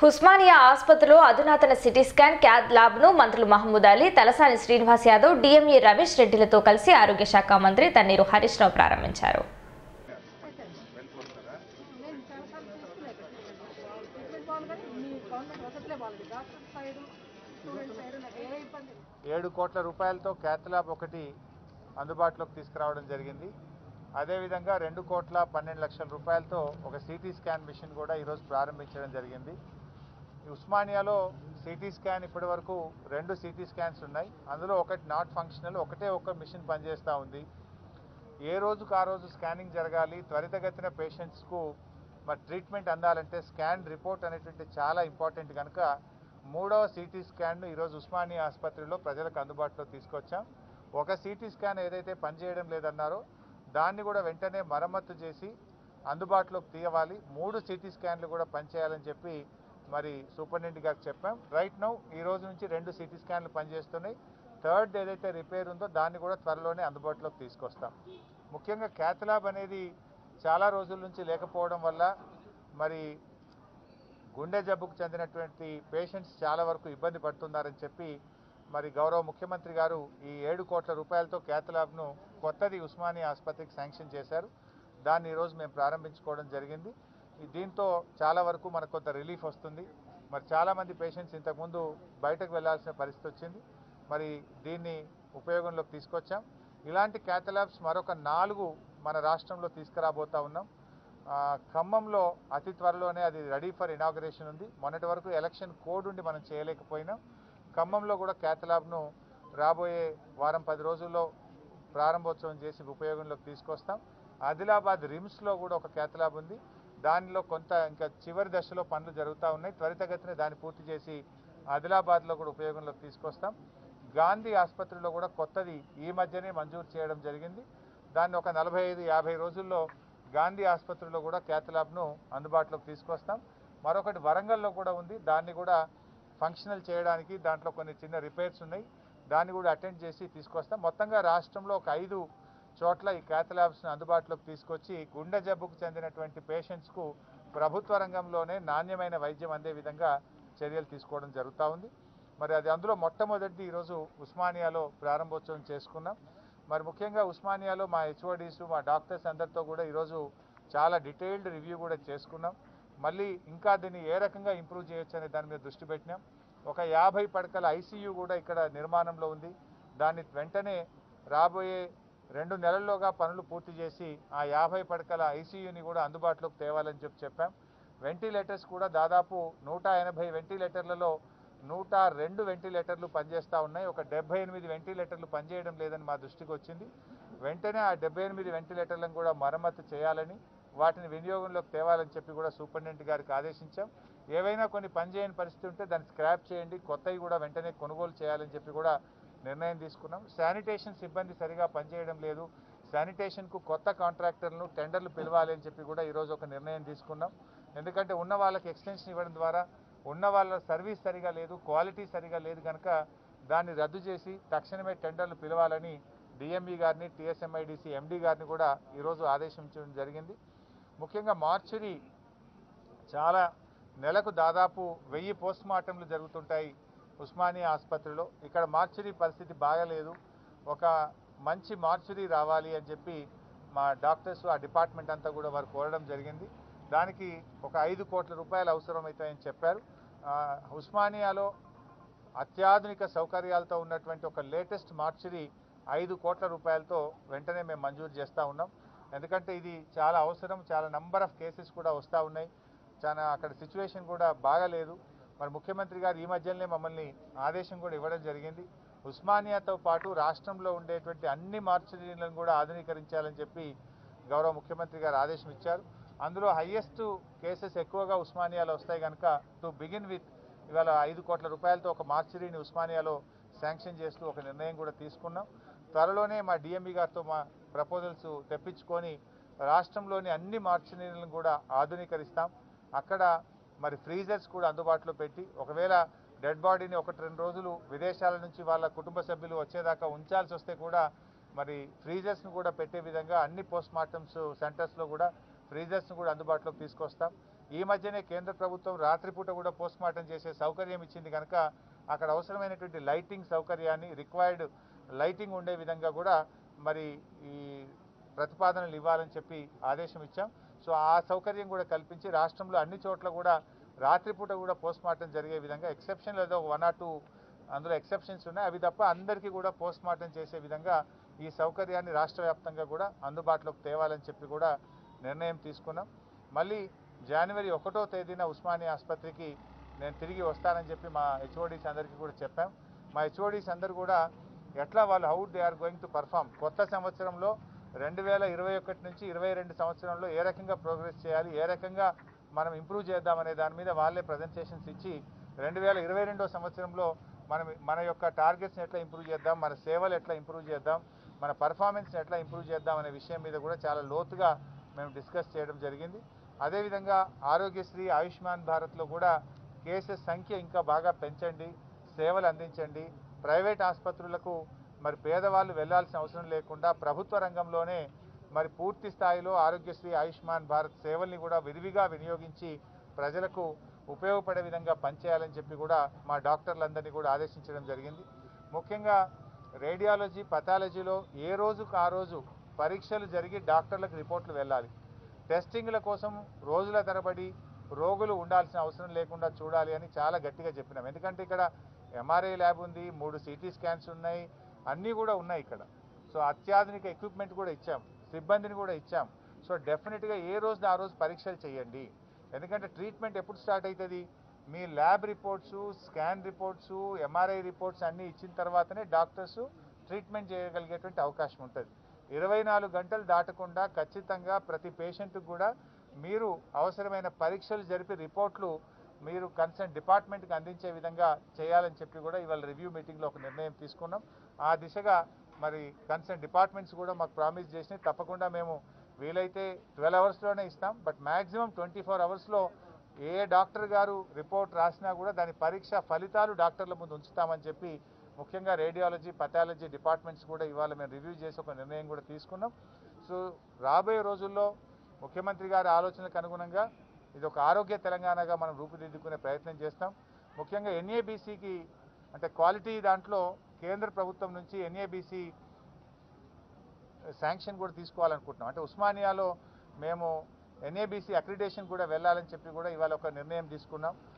ఉస్మానియా ఆసుపత్రిలో అధునాతన CT scan cath lab ను మంత్రులు మహమూద్ అలీ తలసాని శ్రీనివాస్ యాదవ్ డిఎంఈ రమేష్ రెడ్డిలతో కలిసి ఆరోగ్య శాఖ మంత్రి తన్నీరు హరీష్ రావు ప్రారంభించారు నేను చాలాసార్లు తీసుకునే ట్రీట్మెంట్ బాగుంది కానీ మీ గవర్నమెంట్ వసతులే బాగుంది డాక్టర్ సైడ్ స్టూడెంట్ సైడ్ నాకు ఏ ఇబ్బంది లేదు. ఏడు కోట్ల రూపాయలతో క్యాత్ ల్యాబ్ ఒకటి అందుబాటులోకి తీసుకురావడం జరిగింది అదేవిధంగా రెండు కోట్ల పన్నెండు లక్షల రూపాయలతో ఒక సిటీ స్కాన్ మిషన్ కూడా ఈరోజు ప్రారంభించడం జరిగింది ఈ ఉస్మానియాలో సిటీ స్కాన్ ఇప్పటి వరకు రెండు సిటీ స్కాన్స్ ఉన్నాయి అందులో ఒకటి నాట్ ఫంక్షనల్ ఒకటే ఒక మిషన్ పనిచేస్తూ ఉంది ఏ రోజుకు ఆ రోజు స్కానింగ్ జరగాలి త్వరితగతిన పేషెంట్స్కు మరి ట్రీట్మెంట్ అందాలంటే స్కాన్ రిపోర్ట్ అనేటువంటి చాలా ఇంపార్టెంట్ కనుక మూడవ సిటీ స్కాన్ను ఈరోజు ఉస్మానియా ఆసుపత్రిలో ప్రజలకు అందుబాటులో తీసుకొచ్చాం ఒక సిటీ స్కాన్ ఏదైతే పనిచేయడం లేదన్నారో దాన్ని కూడా వెంటనే మరమ్మతు చేసి అందుబాటులోకి తీయవాలి మూడు సిటీ స్కాన్లు కూడా పనిచేయాలని చెప్పి మరి సూపరింటెండెంట్ గారికి చెప్పాం రైట్ నౌ ఈ రోజు నుంచి రెండు సిటీ స్కాన్లు పనిచేస్తున్నాయి థర్డ్ ఏదైతే రిపేర్ ఉందో దాన్ని కూడా త్వరలోనే అందుబాటులోకి తీసుకొస్తాం ముఖ్యంగా క్యాథలాబ్ అనేది చాలా రోజుల నుంచి లేకపోవడం వల్ల మరి గుండె జబ్బుకు చెందినటువంటి పేషెంట్స్ చాలా వరకు ఇబ్బంది పడుతున్నారని చెప్పి మరి గౌరవ ముఖ్యమంత్రి గారు ఈ ఏడు కోట్ల రూపాయలతో క్యాథలాబ్ను కొత్తది ఉస్మానియా ఆసుపత్రికి శాంక్షన్ చేశారు దాన్ని ఈరోజు మేము ప్రారంభించుకోవడం జరిగింది ఈ దీంతో చాలా వరకు మనకు కొంత రిలీఫ్ వస్తుంది మరి చాలామంది పేషెంట్స్ ఇంతకుముందు బయటకు వెళ్ళాల్సిన పరిస్థితి వచ్చింది మరి దీన్ని ఉపయోగంలోకి తీసుకొచ్చాం ఇలాంటి క్యాథలాబ్స్ మరొక నాలుగు మన రాష్ట్రంలో తీసుకురాబోతా ఉన్నాం ఆ, ఖమ్మంలో అతి త్వరలోనే అది రెడీ ఫర్ ఇనాగ్రేషన్ ఉంది మొన్నటి వరకు ఎలక్షన్ కోడ్ ఉండి మనం చేయలేకపోయినాం ఖమ్మంలో కూడా క్యాథలాబ్ను రాబోయే వారం పది రోజుల్లో ప్రారంభోత్సవం చేసి ఉపయోగంలోకి తీసుకొస్తాం ఆదిలాబాద్ రిమ్స్లో కూడా ఒక క్యాథలాబ్ ఉంది దానిలో కొంత ఇంకా చివరి దశలో పనులు జరుగుతూ ఉన్నాయి త్వరితగతిన దాన్ని పూర్తి చేసి ఆదిలాబాద్లో కూడా ఉపయోగంలోకి తీసుకొస్తాం గాంధీ ఆసుపత్రిలో కూడా కొత్తది ఈ మధ్యనే మంజూరు చేయడం జరిగింది దాన్ని ఒక నలభై ఐదు యాభై రోజుల్లో గాంధీ ఆసుపత్రిలో కూడా క్యాథ్ ల్యాబ్ను అందుబాటులోకి తీసుకొస్తాం మరొకటి వరంగల్లో కూడా ఉంది దాన్ని కూడా ఫంక్షనల్ చేయడానికి దాంట్లో కొన్ని చిన్న రిపేర్స్ ఉన్నాయి దాన్ని కూడా అటెండ్ చేసి తీసుకొస్తాం మొత్తంగా రాష్ట్రంలో ఒక ఐదు చోట్ల ఈ క్యాథ్ ల్యాబ్స్ను అందుబాటులోకి తీసుకొచ్చి గుండె జబ్బుకు చెందినటువంటి పేషెంట్స్కు ప్రభుత్వ రంగంలోనే నాణ్యమైన వైద్యం అందే విధంగా చర్యలు తీసుకోవడం జరుగుతూ ఉంది మరి అది అందులో మొట్టమొదటిది ఈరోజు ఉస్మానియాలో ప్రారంభోత్సవం చేసుకున్నాం మరి ముఖ్యంగా ఉస్మానియాలో మా హెచ్ఓడీస్ మా డాక్టర్స్ అందరితో కూడా ఈరోజు చాలా డీటెయిల్డ్ రివ్యూ కూడా చేసుకున్నాం మళ్ళీ ఇంకా దీన్ని ఏ రకంగా ఇంప్రూవ్ చేయొచ్చు అనే దాని మీద దృష్టి పెట్టినాం ఒక యాభై పడకల ఐసీయూ కూడా ఇక్కడ నిర్మాణంలో ఉంది దాన్ని వెంటనే రాబోయే రెండు నెలల్లోగా పనులు పూర్తి చేసి ఆ యాభై పడకల ఐసీయూని కూడా అందుబాటులోకి తేవాలని చెప్పి చెప్పాం వెంటిలేటర్స్ కూడా దాదాపు నూట ఎనభై వెంటిలేటర్లలో నూట రెండు వెంటిలేటర్లు పనిచేస్తూ ఉన్నాయి ఒక డెబ్బై ఎనిమిది వెంటిలేటర్లు పనిచేయడం లేదని మా దృష్టికి వచ్చింది వెంటనే ఆ డెబ్బై ఎనిమిది వెంటిలేటర్లను కూడా మరమ్మతు చేయాలని వాటిని వినియోగంలోకి తేవాలని చెప్పి కూడా సూపరింటెండెంట్ గారికి ఆదేశించాం ఏవైనా కొన్ని పనిచేయని పరిస్థితి ఉంటే దాన్ని స్క్రాప్ చేయండి కొత్తవి కూడా వెంటనే కొనుగోలు చేయాలని చెప్పి కూడా నిర్ణయం తీసుకున్నాం శానిటేషన్ సిబ్బంది సరిగా పనిచేయడం లేదు శానిటేషన్కు కొత్త కాంట్రాక్టర్లను టెండర్లు పిలవాలి అని చెప్పి కూడా ఈరోజు ఒక నిర్ణయం తీసుకున్నాం ఎందుకంటే ఉన్న వాళ్ళకి ఎక్స్టెన్షన్ ఇవ్వడం ద్వారా ఉన్న వాళ్ళ సర్వీస్ సరిగా లేదు క్వాలిటీ సరిగా లేదు కనుక దాన్ని రద్దు చేసి తక్షణమే టెండర్లు పిలవాలని డిఎంఈ గారిని టీఎస్ఎంఐడిసి ఎండి గారిని కూడా ఈరోజు ఆదేశించడం జరిగింది ముఖ్యంగా మార్చురీ చాలా నెలకు దాదాపు వెయ్యి పోస్ట్ మార్టంలు జరుగుతుంటాయి ఉస్మానియా ఆసుపత్రిలో ఇక్కడ మార్చురీ పరిస్థితి బాగలేదు ఒక మంచి మార్చురీ రావాలి అని చెప్పి మా డాక్టర్స్ ఆ డిపార్ట్మెంట్ అంతా కూడా వారు కోరడం జరిగింది దానికి ఒక ఐదు కోట్ల రూపాయలు అవసరమవుతాయని చెప్పారు ఆ, ఉస్మానియాలో అత్యాధునిక సౌకర్యాలతో ఉన్నటువంటి ఒక లేటెస్ట్ మార్చురీ ఐదు కోట్ల రూపాయలతో వెంటనే మేము మంజూరు చేస్తూ ఉన్నాం ఎందుకంటే ఇది చాలా అవసరం చాలా నంబర్ ఆఫ్ కేసెస్ కూడా వస్తూ ఉన్నాయి చాలా అక్కడ సిచ్యువేషన్ కూడా బాగాలేదు మరి ముఖ్యమంత్రి గారు ఈ మధ్యలోనే మమ్మల్ని ఆదేశం కూడా ఇవ్వడం జరిగింది ఉస్మానియాతో పాటు రాష్ట్రంలో ఉండేటువంటి అన్ని మార్చురీలను కూడా ఆధునీకరించాలని చెప్పి గౌరవ ముఖ్యమంత్రి గారు ఆదేశం ఇచ్చారు అందులో హయ్యెస్ట్ కేసెస్ ఎక్కువగా ఉస్మానియాలో వస్తాయి కనుక టు బిగిన్ విత్ ఇవాళ ఐదు కోట్ల రూపాయలతో ఒక మార్చురీని ఉస్మానియాలో శాంక్షన్ చేస్తూ ఒక నిర్ణయం కూడా తీసుకున్నాం త్వరలోనే మా డిఎంఈ గారితో మా ప్రపోజల్స్ తెప్పించుకొని రాష్ట్రంలోని అన్ని మార్చురీలను కూడా ఆధునీకరిస్తాం అక్కడ మరి ఫ్రీజర్స్ కూడా అందుబాటులో పెట్టి ఒకవేళ డెడ్ బాడీని ఒకటి రెండు రోజులు విదేశాల నుంచి వాళ్ళ కుటుంబ సభ్యులు వచ్చేదాకా ఉంచాల్సి వస్తే కూడా మరి ఫ్రీజర్స్ను కూడా పెట్టే విధంగా అన్ని పోస్ట్ మార్టమ్స్ సెంటర్స్లో కూడా ఫ్రీజర్స్ను కూడా అందుబాటులోకి తీసుకొస్తాం ఈ మధ్యనే కేంద్ర ప్రభుత్వం రాత్రిపూట కూడా పోస్ట్ మార్టం చేసే సౌకర్యం ఇచ్చింది కనుక అక్కడ అవసరమైనటువంటి లైటింగ్ సౌకర్యాన్ని రిక్వైర్డ్ లైటింగ్ ఉండే విధంగా కూడా మరి ఈ ప్రతిపాదనలు ఇవ్వాలని చెప్పి ఆదేశం ఇచ్చాం సో ఆ సౌకర్యం కూడా కల్పించి రాష్ట్రంలో అన్ని చోట్ల కూడా రాత్రిపూట కూడా పోస్ట్ మార్టం జరిగే విధంగా ఎక్సెప్షన్ ఏదో వన్ ఆర్ టూ అందులో ఎక్సెప్షన్స్ ఉన్నాయి అవి తప్ప అందరికీ కూడా పోస్ట్ మార్టం చేసే విధంగా ఈ సౌకర్యాన్ని రాష్ట్ర వ్యాప్తంగా కూడా అందుబాటులోకి తేవాలని చెప్పి కూడా నిర్ణయం తీసుకున్నాం మళ్ళీ జనవరి ఒకటో తేదీన ఉస్మానియా ఆసుపత్రికి నేను తిరిగి వస్తానని చెప్పి మా హెచ్ఓడీస్ అందరికీ కూడా చెప్పాం మా హెచ్ఓడీస్ అందరూ కూడా ఎట్లా వాళ్ళు how they are going to perform కొత్త సంవత్సరంలో రెండు వేల ఇరవై ఒకటి నుంచి ఇరవై రెండు సంవత్సరంలో ఏ రకంగా ప్రోగ్రెస్ చేయాలి ఏ రకంగా మనం ఇంప్రూవ్ చేద్దామనే దాని మీద వాళ్ళే ప్రజెంటేషన్స్ ఇచ్చి రెండు వేల ఇరవై రెండో సంవత్సరంలో మనం మన యొక్క టార్గెట్స్ని ఎట్లా ఇంప్రూవ్ చేద్దాం మన సేవలు ఎట్లా ఇంప్రూవ్ చేద్దాం మన పర్ఫార్మెన్స్ని ఎట్లా ఇంప్రూవ్ చేద్దాం అనే విషయం మీద కూడా చాలా లోతుగా మేము డిస్కస్ చేయడం జరిగింది అదేవిధంగా ఆరోగ్యశ్రీ ఆయుష్మాన్ భారత్లో కూడా కేసెస్ సంఖ్య ఇంకా బాగా పెంచండి సేవలు అందించండి ప్రైవేట్ ఆసుపత్రులకు మరి పేదవాళ్ళు వెళ్లాల్సిన అవసరం లేకుండా ప్రభుత్వ రంగంలోనే మరి పూర్తి స్థాయిలో ఆరోగ్యశ్రీ ఆయుష్మాన్ భారత్ సేవల్ని కూడా విరివిగా వినియోగించి ప్రజలకు ఉపయోగపడే విధంగా పనిచేయాలని చెప్పి కూడా మా డాక్టర్లందరినీ కూడా ఆదేశించడం జరిగింది ముఖ్యంగా రేడియాలజీ పథాలజీలో ఏ రోజుకు ఆ రోజు పరీక్షలు జరిగి డాక్టర్లకు రిపోర్ట్లు వెళ్ళాలి టెస్టింగ్ల కోసం రోజుల తరబడి రోగులు ఉండాల్సిన అవసరం లేకుండా చూడాలి అని చాలా గట్టిగా చెప్పినాం ఎందుకంటే ఇక్కడ ఎంఆర్ఐ ల్యాబ్ ఉంది మూడు సిటీ స్కాన్స్ ఉన్నాయి అన్నీ కూడా ఉన్నాయి ఇక్కడ సో అత్యాధునిక ఎక్విప్మెంట్ కూడా ఇచ్చాం సిబ్బందిని కూడా ఇచ్చాం సో డెఫినెట్గా ఏ రోజు ఆ రోజు పరీక్షలు చేయండి ఎందుకంటే ట్రీట్మెంట్ ఎప్పుడు స్టార్ట్ అవుతుంది మీ lab reports scan reports MRI reports అన్నీ ఇచ్చిన తర్వాతనే డాక్టర్స్ ట్రీట్మెంట్ చేయగలిగేటువంటి అవకాశం ఉంటుంది ఇరవై నాలుగు గంటలు దాటకుండా ఖచ్చితంగా ప్రతి పేషెంట్కి కూడా మీరు అవసరమైన పరీక్షలు జరిపి రిపోర్ట్లు మీరు కన్సర్న్ డిపార్ట్మెంట్కి అందించే విధంగా చేయాలని చెప్పి కూడా ఇవాళ రివ్యూ మీటింగ్లో ఒక నిర్ణయం తీసుకున్నాం ఆ దిశగా మరి కన్సర్న్ డిపార్ట్మెంట్స్ కూడా మాకు ప్రామిస్ చేసినాయి తప్పకుండా మేము వీలైతే ట్వెల్వ్ అవర్స్లోనే ఇస్తాం బట్ మ్యాక్సిమం ట్వంటీ ఫోర్ అవర్స్లో ఏ డాక్టర్ గారు రిపోర్ట్ రాసినా కూడా దాని పరీక్ష ఫలితాలు డాక్టర్ల ముందు ఉంచుతామని చెప్పి ముఖ్యంగా రేడియాలజీ పథాలజీ డిపార్ట్మెంట్స్ కూడా ఇవాళ మేము రివ్యూ చేసి ఒక నిర్ణయం కూడా తీసుకున్నాం సో రాబోయే రోజుల్లో ముఖ్యమంత్రి గారి ఆలోచనలకు అనుగుణంగా ఇది ఒక ఆరోగ్య తెలంగాణగా మనం రూపుదిద్దుకునే ప్రయత్నం చేస్తాం ముఖ్యంగా ఎన్ఏబీసీకి అంటే క్వాలిటీ దాంట్లో కేంద్ర ప్రభుత్వం నుంచి ఎన్ఏబీసీ శాంక్షన్ కూడా తీసుకోవాలనుకుంటున్నాం అంటే ఉస్మానియాలో మేము ఎన్ఏబీసీ అక్రిడేషన్ కూడా వెళ్ళాలని చెప్పి కూడా ఇవాళ ఒక నిర్ణయం తీసుకున్నాం